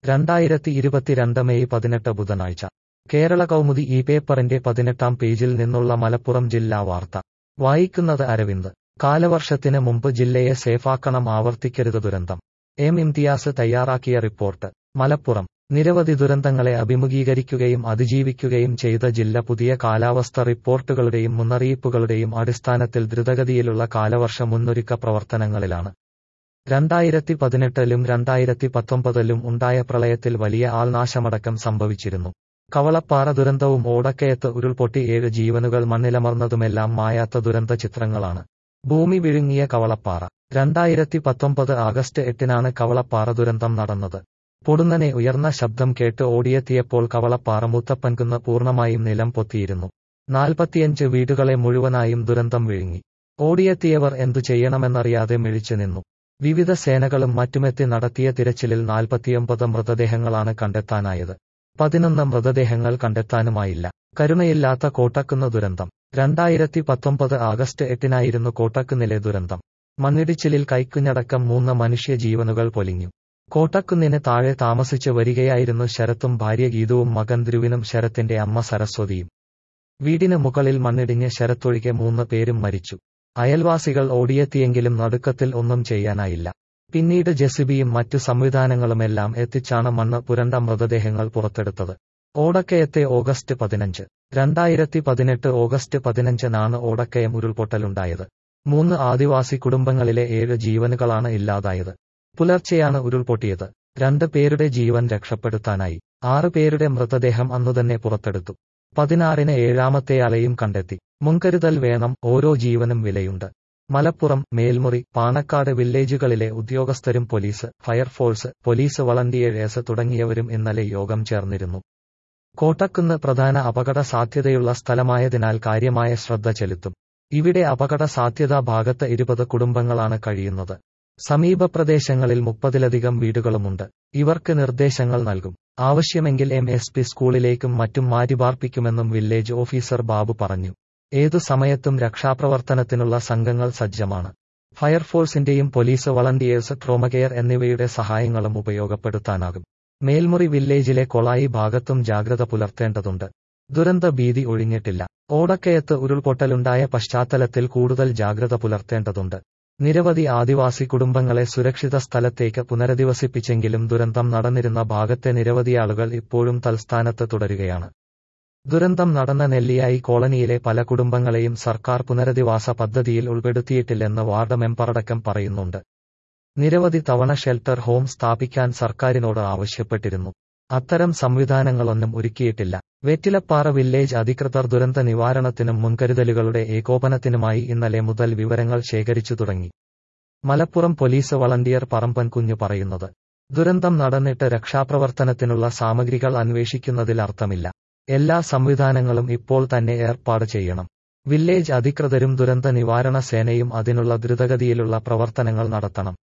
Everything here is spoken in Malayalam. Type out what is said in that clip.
രണ്ടായിരത്തി ഇരുപത്തിരണ്ട് മെയ് പതിനെട്ട് ബുധനാഴ്ച കേരള കൗമുദി ഈ പേപ്പറിന്റെ പതിനെട്ടാം പേജിൽ നിന്നുള്ള മലപ്പുറം ജില്ലാ വാർത്ത വായിക്കുന്നത് അരവിന്ദ് കാലവർഷത്തിന് മുമ്പ് ജില്ലയെ സേഫാക്കണം ആവർത്തിക്കരുത് ദുരന്തം എം ഇംതിയാസ് തയ്യാറാക്കിയ റിപ്പോർട്ട് മലപ്പുറം നിരവധി ദുരന്തങ്ങളെ അഭിമുഖീകരിക്കുകയും അതിജീവിക്കുകയും ചെയ്ത ജില്ല പുതിയ കാലാവസ്ഥ റിപ്പോർട്ടുകളുടെയും മുന്നറിയിപ്പുകളുടെയും അടിസ്ഥാനത്തിൽ ദ്രുതഗതിയിലുള്ള കാലവർഷ മുന്നൊരുക്ക പ്രവർത്തനങ്ങളിലാണ് രണ്ടായിരത്തി പതിനെട്ടിലും രണ്ടായിരത്തി പത്തൊമ്പതിലും ഉണ്ടായ പ്രളയത്തിൽ വലിയ ആൾനാശമടക്കം സംഭവിച്ചിരുന്നു കവളപ്പാറ ദുരന്തവും ഓടക്കയത്ത് ഉരുൾപൊട്ടി ഏഴ് ജീവനുകൾ മണ്ണിലമർന്നതുമെല്ലാം മായാത്ത ദുരന്ത ചിത്രങ്ങളാണ് ഭൂമി വിഴുങ്ങിയ കവളപ്പാറ രണ്ടായിരത്തി പത്തൊമ്പത് ആഗസ്റ്റ് എട്ടിനാണ് കവളപ്പാറ ദുരന്തം നടന്നത് പൊടുന്നനെ ഉയർന്ന ശബ്ദം കേട്ട് ഓടിയെത്തിയപ്പോൾ കവളപ്പാറ മുത്തപ്പൻകുന്ന് പൂർണ്ണമായും നിലം പൊത്തിയിരുന്നു നാൽപ്പത്തിയഞ്ച് വീടുകളെ മുഴുവനായും ദുരന്തം വിഴുങ്ങി ഓടിയെത്തിയവർ എന്തു ചെയ്യണമെന്നറിയാതെ മിഴിച്ചു നിന്നു വിവിധ സേനകളും മറ്റുമെത്തി നടത്തിയ തിരച്ചിലിൽ നാൽപ്പത്തിയൊമ്പത് മൃതദേഹങ്ങളാണ് കണ്ടെത്താനായത് പതിനൊന്ന് മൃതദേഹങ്ങൾ കണ്ടെത്താനുമായില്ല കരുണയില്ലാത്ത കോട്ടക്കുന്ന് ദുരന്തം രണ്ടായിരത്തി പത്തൊമ്പത് ആഗസ്റ്റ് എട്ടിനായിരുന്നു കോട്ടക്കുന്നിലെ ദുരന്തം മണ്ണിടിച്ചിലിൽ കൈക്കുഞ്ഞടക്കം മൂന്ന് മനുഷ്യ ജീവനുകൾ പൊലിഞ്ഞു കോട്ടക്കുന്നിന് താഴെ താമസിച്ച് വരികയായിരുന്നു ശരത്തും ഭാര്യ ഗീതുവും മകൻ ധ്രുവിനും ശരത്തിന്റെ അമ്മ സരസ്വതിയും വീടിന് മുകളിൽ മണ്ണിടിഞ്ഞ് ശരത്തൊഴികെ മൂന്ന് പേരും മരിച്ചു അയൽവാസികൾ ഓടിയെത്തിയെങ്കിലും നടുക്കത്തിൽ ഒന്നും ചെയ്യാനായില്ല പിന്നീട് ജെസിബിയും മറ്റു സംവിധാനങ്ങളുമെല്ലാം എത്തിച്ചാണ് മണ്ണ് പുരണ്ട മൃതദേഹങ്ങൾ പുറത്തെടുത്തത് ഓടക്കയത്തെ ഓഗസ്റ്റ് പതിനഞ്ച് രണ്ടായിരത്തി പതിനെട്ട് ഓഗസ്റ്റ് പതിനഞ്ചിനാണ് ഓടക്കയം ഉരുൾപൊട്ടലുണ്ടായത് മൂന്ന് ആദിവാസി കുടുംബങ്ങളിലെ ഏഴ് ജീവനുകളാണ് ഇല്ലാതായത് പുലർച്ചെയാണ് ഉരുൾപൊട്ടിയത് രണ്ട് പേരുടെ ജീവൻ രക്ഷപ്പെടുത്താനായി ആറ് പേരുടെ മൃതദേഹം അന്നുതന്നെ പുറത്തെടുത്തു പതിനാറിന് ഏഴാമത്തെയാളെയും കണ്ടെത്തി മുൻകരുതൽ വേണം ഓരോ ജീവനും വിലയുണ്ട് മലപ്പുറം മേൽമുറി പാണക്കാട് വില്ലേജുകളിലെ ഉദ്യോഗസ്ഥരും പോലീസ് ഫയർഫോഴ്സ് പോലീസ് വളണ്ടിയേഴ്സ് തുടങ്ങിയവരും ഇന്നലെ യോഗം ചേർന്നിരുന്നു കോട്ടക്കുന്ന് പ്രധാന അപകട സാധ്യതയുള്ള സ്ഥലമായതിനാൽ കാര്യമായ ശ്രദ്ധ ചെലുത്തും ഇവിടെ അപകട സാധ്യതാ ഭാഗത്ത് ഇരുപത് കുടുംബങ്ങളാണ് കഴിയുന്നത് സമീപ പ്രദേശങ്ങളിൽ മുപ്പതിലധികം വീടുകളുമുണ്ട് ഇവർക്ക് നിർദ്ദേശങ്ങൾ നൽകും ആവശ്യമെങ്കിൽ എം എസ് പി സ്കൂളിലേക്കും മറ്റും മാറ്റിപാർപ്പിക്കുമെന്നും വില്ലേജ് ഓഫീസർ ബാബു പറഞ്ഞു ഏതു സമയത്തും രക്ഷാപ്രവർത്തനത്തിനുള്ള സംഘങ്ങൾ സജ്ജമാണ് ഫയർഫോഴ്സിന്റെയും പോലീസ് വളണ്ടിയേഴ്സ് ട്രോമകെയർ എന്നിവയുടെ സഹായങ്ങളും ഉപയോഗപ്പെടുത്താനാകും മേൽമുറി വില്ലേജിലെ കൊളായി ഭാഗത്തും ജാഗ്രത പുലർത്തേണ്ടതുണ്ട് ദുരന്ത ഭീതി ഒഴിഞ്ഞിട്ടില്ല ഓടക്കയത്ത് ഉരുൾപൊട്ടലുണ്ടായ പശ്ചാത്തലത്തിൽ കൂടുതൽ ജാഗ്രത പുലർത്തേണ്ടതുണ്ട് നിരവധി ആദിവാസി കുടുംബങ്ങളെ സുരക്ഷിത സ്ഥലത്തേക്ക് പുനരധിവസിപ്പിച്ചെങ്കിലും ദുരന്തം നടന്നിരുന്ന ഭാഗത്തെ നിരവധി ആളുകൾ ഇപ്പോഴും തൽസ്ഥാനത്ത് തുടരുകയാണ് ദുരന്തം നടന്ന നെല്ലിയായി കോളനിയിലെ പല കുടുംബങ്ങളെയും സർക്കാർ പുനരധിവാസ പദ്ധതിയിൽ ഉൾപ്പെടുത്തിയിട്ടില്ലെന്ന് വാർഡ് മെമ്പറടക്കം പറയുന്നുണ്ട് നിരവധി തവണ ഷെൽട്ടർ ഹോം സ്ഥാപിക്കാൻ സർക്കാരിനോട് ആവശ്യപ്പെട്ടിരുന്നു അത്തരം സംവിധാനങ്ങളൊന്നും ഒരുക്കിയിട്ടില്ല വെറ്റിലപ്പാറ വില്ലേജ് അധികൃതർ ദുരന്ത നിവാരണത്തിനും മുൻകരുതലുകളുടെ ഏകോപനത്തിനുമായി ഇന്നലെ മുതൽ വിവരങ്ങൾ ശേഖരിച്ചു തുടങ്ങി മലപ്പുറം പോലീസ് വളണ്ടിയർ പറമ്പൻ കുഞ്ഞു പറയുന്നത് ദുരന്തം നടന്നിട്ട് രക്ഷാപ്രവർത്തനത്തിനുള്ള സാമഗ്രികൾ അന്വേഷിക്കുന്നതിൽ അർത്ഥമില്ല എല്ലാ സംവിധാനങ്ങളും ഇപ്പോൾ തന്നെ ഏർപ്പാട് ചെയ്യണം വില്ലേജ് അധികൃതരും ദുരന്ത നിവാരണ സേനയും അതിനുള്ള ദ്രുതഗതിയിലുള്ള പ്രവർത്തനങ്ങൾ നടത്തണം